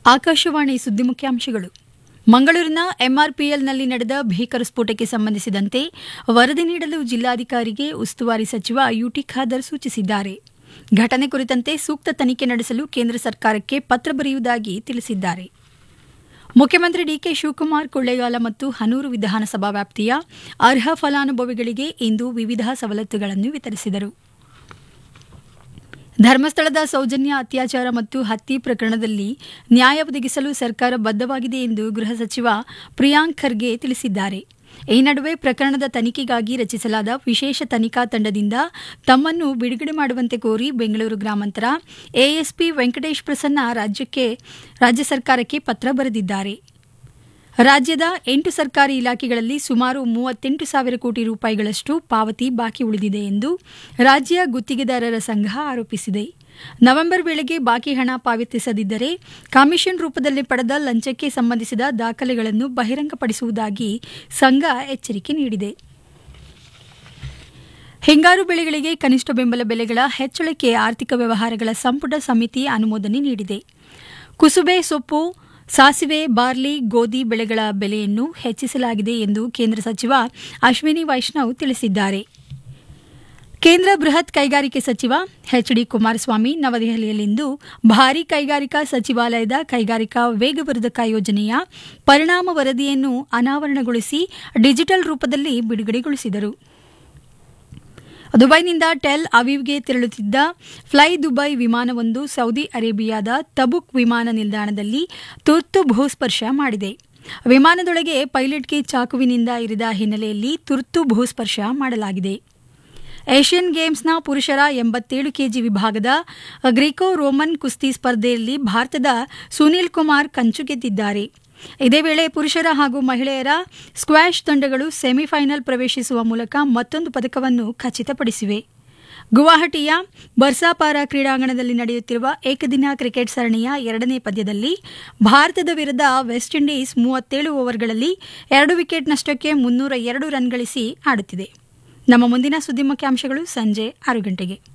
ಆಕಾಶವಾಣಿ ಸುದ್ದಿ ಮುಖ್ಯಾಂಶಗಳು ಮಂಗಳೂರಿನ ಎಂಆರ್ಪಿಎಲ್ನಲ್ಲಿ ನಡೆದ ಭೀಕರ ಸ್ಫೋಟಕ್ಕೆ ಸಂಬಂಧಿಸಿದಂತೆ ವರದಿ ನೀಡಲು ಜಿಲ್ಲಾಧಿಕಾರಿಗೆ ಉಸ್ತುವಾರಿ ಸಚಿವ ಯುಟಿ ಖಾದರ್ ಸೂಚಿಸಿದ್ದಾರೆ ಘಟನೆ ಕುರಿತಂತೆ ಸೂಕ್ತ ತನಿಖೆ ನಡೆಸಲು ಕೇಂದ್ರ ಸರ್ಕಾರಕ್ಕೆ ಪತ್ರ ಬರೆಯುವುದಾಗಿ ತಿಳಿಸಿದ್ದಾರೆ ಮುಖ್ಯಮಂತ್ರಿ ಡಿಕೆ ಶಿವಕುಮಾರ್ ಕೊಳ್ಳೇಗಾಲ ಮತ್ತು ಹನೂರು ವಿಧಾನಸಭಾ ವ್ಯಾಪ್ತಿಯ ಅರ್ಹ ಫಲಾನುಭವಿಗಳಿಗೆ ಇಂದು ವಿವಿಧ ಸವಲತ್ತುಗಳನ್ನು ವಿತರಿಸಿದರು ಧರ್ಮಸ್ಥಳದ ಸೌಜನ್ಯ ಅತ್ಯಾಚಾರ ಮತ್ತು ಹತ್ಯೆ ಪ್ರಕರಣದಲ್ಲಿ ನ್ಯಾಯ ಒದಗಿಸಲು ಸರ್ಕಾರ ಬದ್ಧವಾಗಿದೆ ಎಂದು ಗೃಹ ಸಚಿವ ಪ್ರಿಯಾಂಕ್ ಖರ್ಗೆ ತಿಳಿಸಿದ್ದಾರೆ ಈ ನಡುವೆ ಪ್ರಕರಣದ ತನಿಖೆಗಾಗಿ ರಚಿಸಲಾದ ವಿಶೇಷ ತನಿಖಾ ತಂಡದಿಂದ ತಮ್ಮನ್ನು ಬಿಡುಗಡೆ ಮಾಡುವಂತೆ ಕೋರಿ ಬೆಂಗಳೂರು ಗ್ರಾಮಾಂತರ ಎಎಸ್ಪಿ ವೆಂಕಟೇಶ್ ಪ್ರಸನ್ನ ರಾಜ್ಯಕ್ಕೆ ರಾಜ್ಯ ಸರ್ಕಾರಕ್ಕೆ ಪತ್ರ ಬರೆದಿದ್ದಾರೆ ರಾಜ್ಯದ ಎಂಟು ಸರ್ಕಾರಿ ಇಲಾಖೆಗಳಲ್ಲಿ ಸುಮಾರು ಮೂವತ್ತೆಂಟು ಸಾವಿರ ಕೋಟಿ ರೂಪಾಯಿಗಳಷ್ಟು ಪಾವತಿ ಬಾಕಿ ಉಳಿದಿದೆ ಎಂದು ರಾಜ್ಯ ಗುತ್ತಿಗೆದಾರರ ಸಂಘ ಆರೋಪಿಸಿದೆ ನವೆಂಬರ್ ವೇಳೆಗೆ ಬಾಕಿ ಹಣ ಪಾವತಿಸದಿದ್ದರೆ ಕಮಿಷನ್ ರೂಪದಲ್ಲಿ ಪಡೆದ ಲಂಚಕ್ಕೆ ಸಂಬಂಧಿಸಿದ ದಾಖಲೆಗಳನ್ನು ಬಹಿರಂಗಪಡಿಸುವುದಾಗಿ ಸಂಘ ಎಚ್ಚರಿಕೆ ನೀಡಿದೆ ಹಿಂಗಾರು ಬೆಳೆಗಳಿಗೆ ಕನಿಷ್ಠ ಬೆಂಬಲ ಬೆಲೆಗಳ ಹೆಚ್ಚಳಕ್ಕೆ ಆರ್ಥಿಕ ವ್ಯವಹಾರಗಳ ಸಂಪುಟ ಸಮಿತಿ ಅನುಮೋದನೆ ನೀಡಿದೆ ಕುಸುಬೆ ಸೊಪ್ಪು ಸಾಸಿವೆ ಬಾರ್ಲಿ ಗೋಧಿ ಬೆಳೆಗಳ ಬೆಲೆಯನ್ನು ಹೆಚ್ಚಿಸಲಾಗಿದೆ ಎಂದು ಕೇಂದ್ರ ಸಚಿವ ಅಶ್ವಿನಿ ವೈಷ್ಣವ್ ತಿಳಿಸಿದ್ದಾರೆ ಕೇಂದ್ರ ಬೃಹತ್ ಕೈಗಾರಿಕೆ ಸಚಿವ ಎಚ್ ಡಿ ಕುಮಾರಸ್ವಾಮಿ ನವದೆಹಲಿಯಲ್ಲಿಂದು ಭಾರೀ ಕೈಗಾರಿಕಾ ಸಚಿವಾಲಯದ ಕೈಗಾರಿಕಾ ವೇಗವರ್ಧಕ ಯೋಜನೆಯ ಪರಿಣಾಮ ವರದಿಯನ್ನು ಅನಾವರಣಗೊಳಿಸಿ ಡಿಜಿಟಲ್ ರೂಪದಲ್ಲಿ ಬಿಡುಗಡೆಗೊಳಿಸಿದರು ದುಬೈನಿಂದ ಟೆಲ್ ಅವೀವ್ಗೆ ತೆರಳುತ್ತಿದ್ದ ಫ್ಲೈ ದುಬೈ ವಿಮಾನವೊಂದು ಸೌದಿ ಅರೇಬಿಯಾದ ತಬುಕ್ ವಿಮಾನ ನಿಲ್ದಾಣದಲ್ಲಿ ತುರ್ತು ಭೂಸ್ಪರ್ಶ ಮಾಡಿದೆ ವಿಮಾನದೊಳಗೆ ಪೈಲಟ್ಗೆ ಚಾಕುವಿನಿಂದ ಇರಿದ ಹಿನ್ನೆಲೆಯಲ್ಲಿ ತುರ್ತು ಭೂಸ್ಪರ್ಶ ಮಾಡಲಾಗಿದೆ ಏಷ್ಯನ್ ಗೇಮ್ಸ್ನ ಪುರುಷರ ಎಂಬತ್ತೇಳು ಕೆಜಿ ವಿಭಾಗದ ಗ್ರೀಕೋ ರೋಮನ್ ಕುಸ್ತಿ ಸ್ಪರ್ಧೆಯಲ್ಲಿ ಭಾರತದ ಸುನೀಲ್ ಕುಮಾರ್ ಕಂಚು ಗೆದ್ದಿದ್ದಾರೆ ಇದೇ ವೇಳೆ ಪುರುಷರ ಹಾಗೂ ಮಹಿಳೆಯರ ಸ್ಕ್ವಾಷ್ ತಂಡಗಳು ಸೆಮಿಫೈನಲ್ ಪ್ರವೇಶಿಸುವ ಮೂಲಕ ಮತ್ತೊಂದು ಪದಕವನ್ನು ಖಚಿತಪಡಿಸಿವೆ ಗುವಾಹಟಿಯ ಬರ್ಸಾಪಾರ ಕ್ರೀಡಾಂಗಣದಲ್ಲಿ ನಡೆಯುತ್ತಿರುವ ಏಕದಿನ ಕ್ರಿಕೆಟ್ ಸರಣಿಯ ಎರಡನೇ ಪಂದ್ಯದಲ್ಲಿ ಭಾರತದ ವಿರುದ್ಧ ವೆಸ್ಟ್ ಇಂಡೀಸ್ ಮೂವತ್ತೇಳು ಓವರ್ಗಳಲ್ಲಿ ಎರಡು ವಿಕೆಟ್ ನಷ್ಟಕ್ಕೆ ಮುನ್ನೂರ ಎರಡು ರನ್ ಗಳಿಸಿ ಆಡುತ್ತಿದೆ ನಮ್ಮ ಮುಂದಿನ ಸುದ್ದಿ ಮುಖ್ಯಾಂಶಗಳು ಸಂಜೆ ಆರು ಗಂಟೆಗೆ